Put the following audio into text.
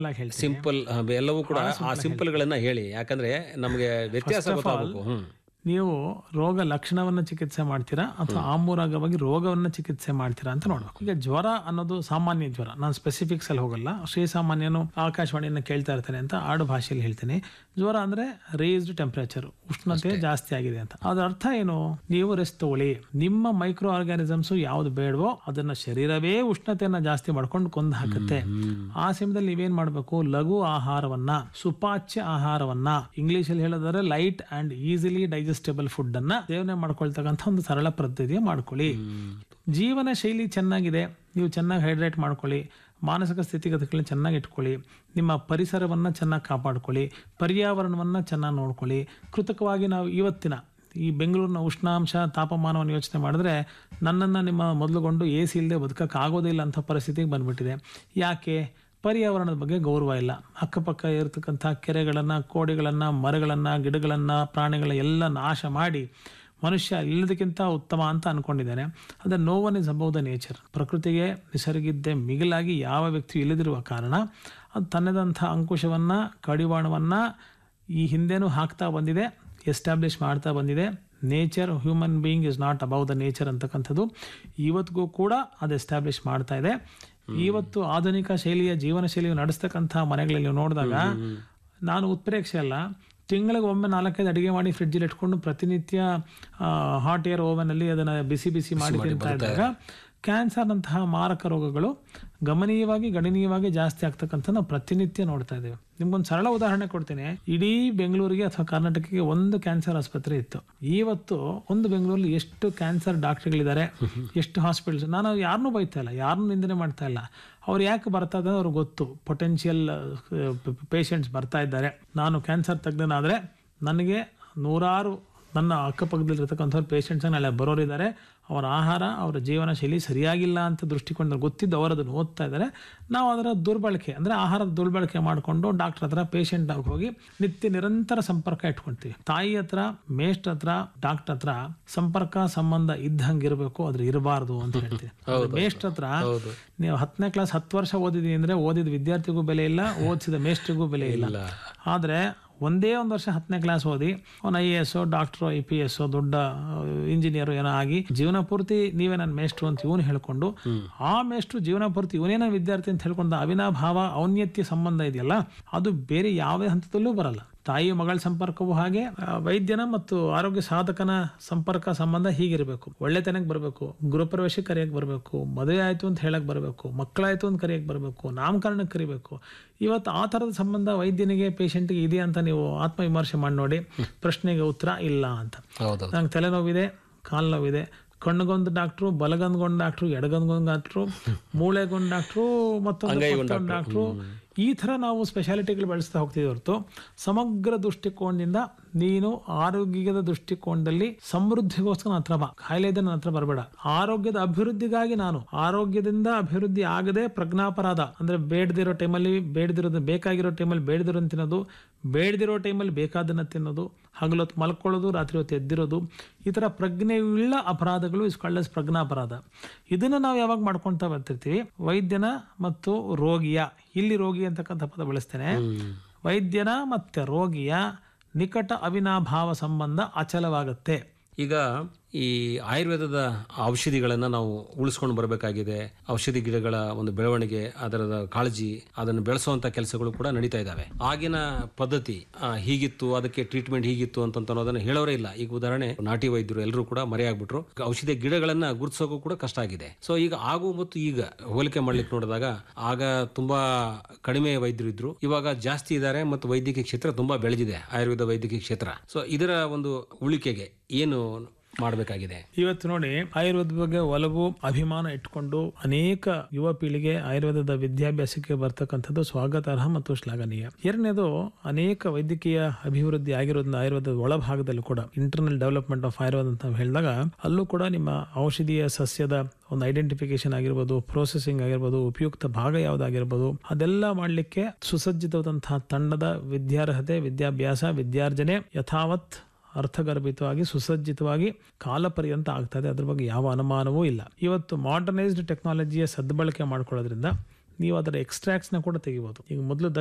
ಆಗಿ ಹೇಳ್ತೀನಿ ಸಿಂಪಲ್ ಎಲ್ಲವೂ ಕೂಡ ಆ ಸಿಂಪಲ್ ಗಳನ್ನ ಹೇಳಿ ಯಾಕಂದ್ರೆ ನಮಗೆ ವ್ಯತ್ಯಾಸ ಗೊತ್ತಾಗಬೇಕು ಹ್ಮ್ ನೀವು ರೋಗ ಲಕ್ಷಣವನ್ನ ಚಿಕಿತ್ಸೆ ಮಾಡ್ತೀರಾ ಅಥವಾ ಆಮೂಲಾಗ್ರವಾಗಿ ರೋಗವನ್ನ ಚಿಕಿತ್ಸೆ ಮಾಡ್ತೀರಾ ಅಂತ ನೋಡ್ಬೇಕು ಈಗ ಜ್ವರ ಅನ್ನೋದು ಸಾಮಾನ್ಯ ಜ್ವರ ನಾನು ಸ್ಪೆಸಿಫಿಕ್ಸ್ ಅಲ್ಲಿ ಹೋಗಲ್ಲ ಶ್ರೀ ಸಾಮಾನ್ಯನು ಆಕಾಶವಾಣಿಯನ್ನ ಕೇಳ್ತಾ ಇರ್ತಾನೆ ಅಂತ ಆಡು ಭಾಷೆಯಲ್ಲಿ ಹೇಳ್ತೀನಿ ಜ್ವರ ಅಂದ್ರೆ ರೇಸ್ಡ್ ಟೆಂಪರೇಚರ್ ಉಷ್ಣತೆ ಜಾಸ್ತಿ ಆಗಿದೆ ಅಂತ ಅದ್ರ ಅರ್ಥ ಏನು ನೀವು ರೆಸ್ಟ್ ತಗೊಳ್ಳಿ ನಿಮ್ಮ ಮೈಕ್ರೋ ಆರ್ಗಾನಿಸಮ್ಸ್ ಯಾವ್ದು ಬೇಡವೋ ಅದನ್ನ ಶರೀರವೇ ಉಷ್ಣತೆಯನ್ನ ಜಾಸ್ತಿ ಮಾಡ್ಕೊಂಡು ಕೊಂದು ಹಾಕುತ್ತೆ ಆ ಸಮಯದಲ್ಲಿ ನೀವೇನ್ ಮಾಡ್ಬೇಕು ಲಘು ಆಹಾರವನ್ನ ಸುಪಾಚ್ಯ ಆಹಾರವನ್ನ ಇಂಗ್ಲಿಷ್ ಅಲ್ಲಿ ಹೇಳೋದಾದ್ರೆ light and easily digestible food ಅನ್ನ ಸೇವನೆ ಮಾಡ್ಕೊಳ್ತಕ್ಕಂಥ ಒಂದು ಸರಳ ಪದ್ಧತಿಯ ಮಾಡ್ಕೊಳ್ಳಿ ಜೀವನ ಶೈಲಿ ಚೆನ್ನಾಗಿದೆ ನೀವು ಚೆನ್ನಾಗಿ ಹೈಡ್ರೇಟ್ ಮಾಡ್ಕೊಳ್ಳಿ ಮಾನಸಿಕ ಸ್ಥಿತಿಗತಿಗಳನ್ನ ಚೆನ್ನಾಗಿ ಇಟ್ಕೊಳ್ಳಿ ನಿಮ್ಮ ಪರಿಸರವನ್ನು ಚೆನ್ನಾಗಿ ಕಾಪಾಡ್ಕೊಳ್ಳಿ ಪರ್ಯಾವರಣವನ್ನು ಚೆನ್ನಾಗಿ ನೋಡ್ಕೊಳ್ಳಿ ಕೃತಕವಾಗಿ ನಾವು ಇವತ್ತಿನ ಈ ಬೆಂಗಳೂರಿನ ಉಷ್ಣಾಂಶ ತಾಪಮಾನವನ್ನು ಯೋಚನೆ ಮಾಡಿದ್ರೆ ನನ್ನನ್ನು ನಿಮ್ಮ ಮೊದಲುಗೊಂಡು ಎ ಸಿ ಇಲ್ಲದೆ ಬದುಕಕ್ಕೆ ಆಗೋದಿಲ್ಲ ಅಂತ ಪರಿಸ್ಥಿತಿಗೆ ಬಂದ್ಬಿಟ್ಟಿದೆ ಯಾಕೆ ಪರ್ಯಾವರಣದ ಬಗ್ಗೆ ಗೌರವ ಇಲ್ಲ ಅಕ್ಕಪಕ್ಕ ಇರತಕ್ಕಂಥ ಕೆರೆಗಳನ್ನು ಕೋಡಿಗಳನ್ನು ಮರಗಳನ್ನು ಗಿಡಗಳನ್ನು ಪ್ರಾಣಿಗಳ ಎಲ್ಲ ನಾಶ ಮಾಡಿ ಮನುಷ್ಯ ಎಲ್ಲದಕ್ಕಿಂತ ಉತ್ತಮ ಅಂತ ಅನ್ಕೊಂಡಿದ್ದಾನೆ ಅದರ no one is above the nature ಪ್ರಕೃತಿಗೆ ನಿಸರ್ಗಿದ್ದೆ ಮಿಗಿಲಾಗಿ ಯಾವ ವ್ಯಕ್ತಿಯು ಇಲ್ಲದಿರುವ ಕಾರಣ ಅದು ತನ್ನದಂಥ ಅಂಕುಶವನ್ನು ಕಡಿವಾಣವನ್ನು ಈ ಹಿಂದೆನೂ ಹಾಕ್ತಾ ಬಂದಿದೆ ಎಸ್ಟಾಬ್ಲಿಷ್ ಮಾಡ್ತಾ ಬಂದಿದೆ nature human being is not above the nature ಅಂತಕ್ಕಂಥದ್ದು ಇವತ್ತಿಗೂ ಕೂಡ ಅದು ಎಸ್ಟಾಬ್ಲಿಷ್ ಮಾಡ್ತಾ ಇದೆ ಇವತ್ತು ಆಧುನಿಕ ಶೈಲಿಯ ಜೀವನ ಶೈಲಿಯು ನಡೆಸ್ತಕ್ಕಂಥ ಮನೆಗಳಲ್ಲಿ ನೀವು ನೋಡಿದಾಗ ನಾನು ಉತ್ಪ್ರೇಕ್ಷೆ ಅಲ್ಲ ತಿಂಗಳಿಗೆ ಒಮ್ಮೆ ನಾಲ್ಕೈದು ಅಡಿಗೆ ಮಾಡಿ ಫ್ರಿಡ್ಜಲ್ಲಿ ಇಟ್ಕೊಂಡು ಪ್ರತಿನಿತ್ಯ ಹಾಟ್ ಏರ್ ಓವನಲ್ಲಿ ಅದನ್ನು ಬಿಸಿ ಬಿಸಿ ಮಾಡಿ ತಿಂತಾ ಇದ್ದಾಗ ಕ್ಯಾನ್ಸರ್ನಂತಹ ಮಾರಕ ರೋಗಗಳು ಗಮನೀಯವಾಗಿ ಗಣನೀಯವಾಗಿ ಜಾಸ್ತಿ ಆಗ್ತಕ್ಕಂಥ ನಾವು ಪ್ರತಿನಿತ್ಯ ನೋಡ್ತಾ ಇದ್ದೇವೆ ನಿಮ್ಗೊಂದು ಸರಳ ಉದಾಹರಣೆ ಕೊಡ್ತೀನಿ ಇಡೀ ಬೆಂಗಳೂರಿಗೆ ಅಥವಾ ಕರ್ನಾಟಕಕ್ಕೆ ಒಂದು ಕ್ಯಾನ್ಸರ್ ಆಸ್ಪತ್ರೆ ಇತ್ತು ಇವತ್ತು ಒಂದು ಬೆಂಗಳೂರಲ್ಲಿ ಎಷ್ಟು ಕ್ಯಾನ್ಸರ್ ಡಾಕ್ಟರ್ಗಳಿದ್ದಾರೆ ಎಷ್ಟು ಹಾಸ್ಪಿಟಲ್ಸ್ ನಾನು ಯಾರನ್ನೂ ಬೈತಾ ಇಲ್ಲ ಯಾರನ್ನೂ ನಿಂದನೆ ಮಾಡ್ತಾ ಇಲ್ಲ ಅವ್ರು ಯಾಕೆ ಬರ್ತಾ ಇದ್ದಾರೆ ಅವ್ರಿಗೆ ಗೊತ್ತು ಪೊಟೆನ್ಷಿಯಲ್ ಪೇಷಂಟ್ಸ್ ಬರ್ತಾ ಇದ್ದಾರೆ ನಾನು ಕ್ಯಾನ್ಸರ್ ತಜ್ಞನಾದರೆ ನನಗೆ ನೂರಾರು ನನ್ನ ಅಕ್ಕಪಕ್ಕದಲ್ಲಿರ್ತಕ್ಕಂಥವ್ರು ಪೇಷಂಟ್ಸ್ ನಾಳೆ ಬರೋರಿದ್ದಾರೆ ಅವರ ಆಹಾರ ಅವರ ಜೀವನ ಶೈಲಿ ಸರಿಯಾಗಿಲ್ಲ ಅಂತ ದೃಷ್ಟಿಕೋನ ಗೊತ್ತಿದ್ದು ಅವರು ಅದನ್ನು ಓದ್ತಾ ಇದ್ದಾರೆ ನಾವು ಅದರ ದುರ್ಬಳಕೆ ಅಂದರೆ ಆಹಾರದ ದುರ್ಬಳಕೆ ಮಾಡಿಕೊಂಡು ಡಾಕ್ಟರ್ ಹತ್ರ ಪೇಷಂಟ್ ಆಗಿ ಹೋಗಿ ನಿತ್ಯ ನಿರಂತರ ಸಂಪರ್ಕ ಇಟ್ಕೊಂತೀವಿ ತಾಯಿ ಹತ್ರ ಮೇಸ್ಟ್ ಹತ್ರ ಡಾಕ್ಟರ್ ಹತ್ರ ಸಂಪರ್ಕ ಸಂಬಂಧ ಇದ್ದಂಗೆ ಇರಬೇಕು ಅದ್ರ ಇರಬಾರ್ದು ಅಂತ ಹೇಳ್ತೀವಿ ಮೇಸ್ಟ್ ಹತ್ರ ನೀವು ಹತ್ತನೇ ಕ್ಲಾಸ್ ಹತ್ತು ವರ್ಷ ಓದಿದೀನಿ ಅಂದ್ರೆ ಓದಿದ ವಿದ್ಯಾರ್ಥಿಗೂ ಬೆಲೆ ಇಲ್ಲ ಓದಿಸಿದ ಮೇಸ್ಟ್ರಿಗೂ ಬೆಲೆ ಇಲ್ಲ ಆದ್ರೆ ಒಂದೇ ಒಂದು ವರ್ಷ ಹತ್ತನೇ ಕ್ಲಾಸ್ ಓದಿ ಅವ್ನು I A S doctor I P S ದೊಡ್ಡ ಇಂಜಿನಿಯರ್ ಏನೋ ಆಗಿ ಜೀವನ ಪೂರ್ತಿ ನೀವೇ ನನ್ನ ಮೇಷ್ಟ್ರು ಅಂತ ಇವನು ಹೇಳ್ಕೊಂಡು ಆ ಮೇಷ್ಟ್ರು ಜೀವನ ಪೂರ್ತಿ ಇವನೇ ನನ್ನ ವಿದ್ಯಾರ್ಥಿ ಅಂತ ಹೇಳ್ಕೊಂಡು ಅವಿನಾಭಾವ ಔನ್ನತ್ಯ ಸಂಬಂಧ ಇದೆಯಲ್ಲ ಅದು ಬೇರೆ ಯಾವುದೇ ಹಂತದಲ್ಲೂ ಬರಲ್ಲ ತಾಯಿ ಮಗಳ ಸಂಪರ್ಕವು ಹಾಗೆ ಆ, ವೈದ್ಯನ ಮತ್ತು ಆರೋಗ್ಯ ಸಾಧಕನ ಸಂಪರ್ಕ ಸಂಬಂಧ ಹೀಗಿರಬೇಕು ಒಳ್ಳೆತನಕ್ಕೆ ಬರಬೇಕು ಗೃಹಪ್ರವೇಶಕ್ಕೆ ಕರೆಯಕ್ಕೆ ಬರಬೇಕು ಮದುವೆ ಆಯ್ತು ಅಂತ ಹೇಳಕ್ ಬರಬೇಕು ಮಕ್ಕಳಾಯ್ತು ಅಂತ ಕರೆಯಕ್ಕೆ ಬರಬೇಕು ನಾಮಕರಣಕ್ಕೆ ಕರಿಬೇಕು ಇವತ್ತು ಆ ಥರದ ಸಂಬಂಧ ವೈದ್ಯನಿಗೆ ಪೇಷಂಟ್ಗೆ ಇದೆಯಾ ಅಂತ ನೀವು ಆತ್ಮವಿಮರ್ಶೆ ಮಾಡಿ ನೋಡಿ ಪ್ರಶ್ನೆಗೆ ಉತ್ತರ ಇಲ್ಲ ಅಂತ ಹೌದು ನಂಗೆ ತಲೆನೋವಿದೆ ಕಾಲು ನೋವಿದೆ ಕಣ್ಗೊಂದು ಡಾಕ್ಟ್ರು ಬಲಗನ್ಗೊಂದು ಡಾಕ್ಟ್ರು ಎಡಗನ್ಗೊಂದು ಡಾಕ್ಟ್ರು ಮೂಳೆಗೊಂದು ಡಾಕ್ಟ್ರು ಮತ್ತೊಂದು ಡಾಕ್ಟ್ರು ಈ ಥರ ನಾವು ಸ್ಪೆಷಾಲಿಟಿಗಳು ಬೆಳೆಸ್ತಾ ಹೋಗ್ತೀವಿ ಹೊರತು ಸಮಗ್ರ ದೃಷ್ಟಿಕೋನದಿಂದ ನೀನು ಆರೋಗ್ಯದ ದೃಷ್ಟಿಕೋನದಲ್ಲಿ ಸಮೃದ್ಧಿಗೋಸ್ಕರ ನನ್ನ ಹತ್ರ ಬಾ ಕಾಯಿಲೆ ಇದೆ ನನ್ನ ಹತ್ರ ಬರಬೇಡ ಆರೋಗ್ಯದ ಅಭಿವೃದ್ಧಿಗಾಗಿ ನಾನು ಆರೋಗ್ಯದಿಂದ ಅಭಿವೃದ್ಧಿ ಆಗದೆ ಪ್ರಜ್ಞಾಪರಾಧ ಅಂದ್ರೆ ಬೇಡದಿರೋ ಟೈಮಲ್ಲಿ ಬೇಡದಿರೋದು ಬೇಕಾಗಿರೋ ಟೈಮಲ್ಲಿ ಬೇಡದಿರೋ ತಿನ್ನೋದು ಬೇಡದಿರೋ ಟೈಮಲ್ಲಿ ಬೇಕಾದನ್ನ ತಿನ್ನೋದು ಹಗಲೊತ್ತು ಮಲ್ಕೊಳ್ಳೋದು ರಾತ್ರಿ ಹೊತ್ತು ಎದ್ದಿರೋದು ಈ ಥರ ಪ್ರಜ್ಞೆಯುಳ್ಳ ಅಪರಾಧಗಳು ಇಸ್ ಕಳ್ಳಸ್ ಪ್ರಜ್ಞಾಪರಾಧ ಇದನ್ನು ನಾವು ಯಾವಾಗ ಮಾಡ್ಕೊಳ್ತಾ ಬರ್ತಿರ್ತೀವಿ ವೈದ್ಯನ ಮತ್ತು ರೋಗಿಯ ಇಲ್ಲಿ ರೋಗಿ ಅಂತಕ್ಕಂಥ ಪದ ಬಳಸ್ತೇನೆ ವೈದ್ಯನ ಮತ್ತು ರೋಗಿಯ ನಿಕಟ ಅವಿನಾಭಾವ ಸಂಬಂಧ ಅಚಲವಾಗುತ್ತೆ ಈಗ ಈ ಆಯುರ್ವೇದದ ಔಷಧಿಗಳನ್ನು ನಾವು ಉಳಿಸ್ಕೊಂಡು ಬರಬೇಕಾಗಿದೆ ಔಷಧಿ ಗಿಡಗಳ ಒಂದು ಬೆಳವಣಿಗೆ ಅದರ ಕಾಳಜಿ ಅದನ್ನು ಬೆಳೆಸುವಂತ ಕೆಲಸಗಳು ಕೂಡ ನಡೀತಾ ಇದ್ದಾವೆ ಆಗಿನ ಪದ್ಧತಿ ಆ, ಹೀಗಿತ್ತು ಅದಕ್ಕೆ ಟ್ರೀಟ್ಮೆಂಟ್ ಹೀಗಿತ್ತು ಅಂತ ಅನ್ನೋದನ್ನ ಹೇಳೋರೇ ಇಲ್ಲ ಈಗ ಉದಾಹರಣೆ ನಾಟಿ ವೈದ್ಯರು ಎಲ್ಲರೂ ಕೂಡ ಮರೆಯಾಗ್ಬಿಟ್ರು ಔಷಧಿ ಗಿಡಗಳನ್ನ ಗುರುತಿಸೋಕು ಕೂಡ ಕಷ್ಟ ಆಗಿದೆ ಸೊ ಈಗ ಆಗು ಮತ್ತು ಈಗ ಹೋಲಿಕೆ ಮಾಡ್ಲಿಕ್ಕೆ ನೋಡಿದಾಗ ಆಗ ತುಂಬಾ ಕಡಿಮೆ ವೈದ್ಯರು ಇದ್ರು ಇವಾಗ ಜಾಸ್ತಿ ಇದ್ದಾರೆ ಮತ್ತು ವೈದ್ಯಕೀಯ ಕ್ಷೇತ್ರ ತುಂಬಾ ಬೆಳೆದಿದೆ ಆಯುರ್ವೇದ ವೈದ್ಯಕೀಯ ಕ್ಷೇತ್ರ ಸೊ ಇದರ ಒಂದು ಉಳಿಕೆಗೆ ಏನು ಮಾಡಬೇಕಾಗಿದೆ ಇವತ್ತು ನೋಡಿ ಆಯುರ್ವೇದ ಬಗ್ಗೆ ಒಲವು ಅಭಿಮಾನ ಇಟ್ಕೊಂಡು ಅನೇಕ ಯುವ ಪೀಳಿಗೆ ಆಯುರ್ವೇದದ ವಿದ್ಯಾಭ್ಯಾಸಕ್ಕೆ ಬರ್ತಕ್ಕಂಥದ್ದು ಸ್ವಾಗತಾರ್ಹ ಮತ್ತು ಶ್ಲಾಘನೀಯ ಎರಡನೇದು ಅನೇಕ ವೈದ್ಯಕೀಯ ಅಭಿವೃದ್ಧಿ ಆಗಿರೋದ್ರಿಂದ ಆಯುರ್ವೇದದ ಒಳಭಾಗದಲ್ಲೂ ಕೂಡ ಇಂಟರ್ನಲ್ ಡೆವಲಪ್ಮೆಂಟ್ ಆಫ್ ಆಯುರ್ವೇದ ಅಂತ ನಾವು ಹೇಳಿದಾಗ ಅಲ್ಲೂ ಕೂಡ ನಿಮ್ಮ ಔಷಧೀಯ ಸಸ್ಯದ ಒಂದು ಐಡೆಂಟಿಫಿಕೇಶನ್ ಆಗಿರ್ಬೋದು ಪ್ರೋಸೆಸಿಂಗ್ ಆಗಿರ್ಬೋದು ಉಪಯುಕ್ತ ಭಾಗ ಯಾವುದಾಗಿರ್ಬೋದು ಅದೆಲ್ಲ ಮಾಡಲಿಕ್ಕೆ ಸುಸಜ್ಜಿತವಾದಂತಹ ತಂಡದ ವಿದ್ಯಾರ್ಹತೆ ವಿದ್ಯಾಭ್ಯಾಸ ವಿದ್ಯಾರ್ಜನೆ ಯಥಾವತ್ ಅರ್ಥಗರ್ಭಿತವಾಗಿ ಸುಸಜ್ಜಿತವಾಗಿ ಕಾಲ ಪರ್ಯಂತ ಆಗ್ತದೆ ಅದ್ರ ಬಗ್ಗೆ ಯಾವ ಅನುಮಾನವೂ ಇಲ್ಲ ಇವತ್ತು ಮಾಡರ್ನೈಸ್ಡ್ ಟೆಕ್ನಾಲಜಿಯ ಸದ್ಬಳಕೆ ಮಾಡ್ಕೊಳ್ಳೋದ್ರಿಂದ ನೀವು ಅದರ ಎಕ್ಸ್ಟ್ರಾಕ್ಟ್ಸ್ ನ ಕೂಡ ತೆಗಿಬಹುದು ಈಗ ಮೊದಲು